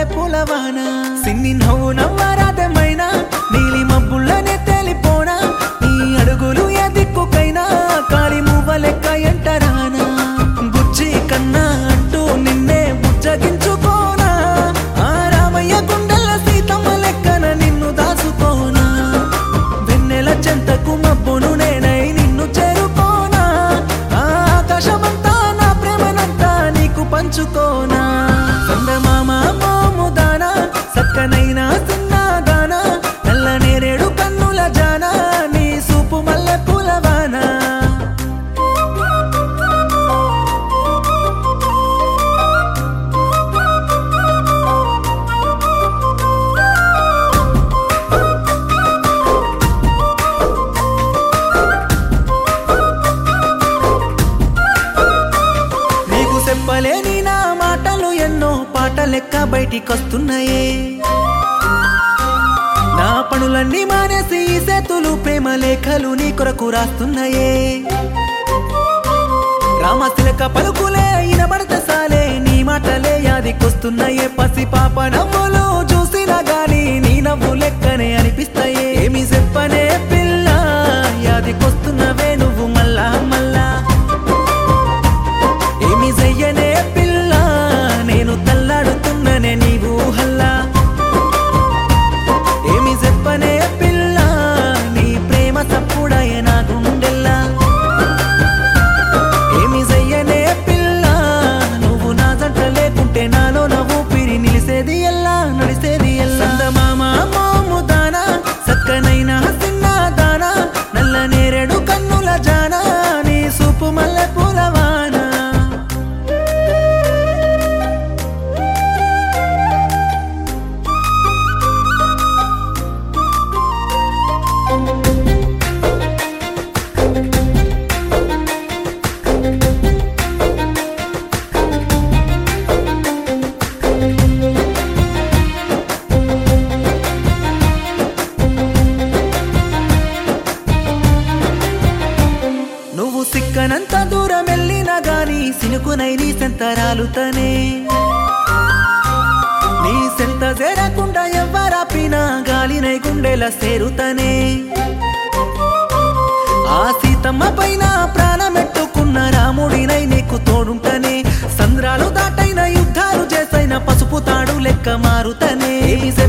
పూలవాన సిన్ని నవ్వు నవ్వరాదమైనా నీలి మబ్బుల్లనే తేలిపోనా నీ అడుగులు ఏ దిక్కుకైనా కాలి మువ్వ లెక్క ఎంటరానా బుజ్జి కన్నా అంటూ నిన్నే బుజ్జగించుకోనా ఆ రామయ్య గుండెల సీతమ్మ లెక్కన నిన్ను దాసుకోనా వెన్నెల చెంతకు మబ్బును నేనై నిన్ను చేరుకోనా ఆ ఆకాశమంతా నా ప్రేమనంతా నీకు పంచుకోనా చందమామ మోముదానా సక్కనైనా సిన్నదానా నల్ల నేరేడు కన్నుల జానా నీ సూపు మల్లె పూలవానా నీకు చెప్పలేని నా మాటలు ఎన్నో పాట లెక్క బయటికొస్తున్నాయే నా పనులన్నీ మానేసి ఈ సేతులు ప్రేమ లేఖలు నీ కొరకు రాస్తున్నాయే రామశిలక పలుకులే ఇనబడితే సాలే నీ మాటలే యాదికొస్తున్నాయే పసి పాప నవ్వులు చూసినా గాని నీ నవ్వు లెక్కనే అనిపిస్తాయే ఏమి చెప్పనే పిల్ల యాదికొస్తున్నవే నువ్వు మళ్ళా మళ్ళా ఏమి చెయ్యనే పిల్ల నేను తల్లాడుతున్ననే నీవు హల్లా ఏమి చెప్పనే పిల్ల నీ ప్రేమ సప్పుడాయ నా గుండెల్లా ఏమి చెయ్యనే పిల్ల నువ్వు నా జంట లేకుంటే నాలో నవ్వు పిరి నిలిసేది ఎల్లా నడిసేది ఎల్లా సందమామ మోము దానా సక్కనైనా సిన్నదానా నల్ల నేరేడు కన్నుల జానా నీ సూపు మల్లె పూలవానా నువ్వు సిక్కనంత దూరం వెళ్ళినా గాని సినుకునై నీ సెంతరాలుతనే నీ సెంత చేరకుండా ఎవ్వరాపినా గాలినై గుండెల సేరుతనే ఆ సీతమ్మ పైన ప్రాణమెట్టుకున్న రాముడినై నీకు తోడుంటనే సంద్రాలు దాటైన యుద్ధాలు చేసైన పసుపు తాడు లెక్క మారుతనే ఏమి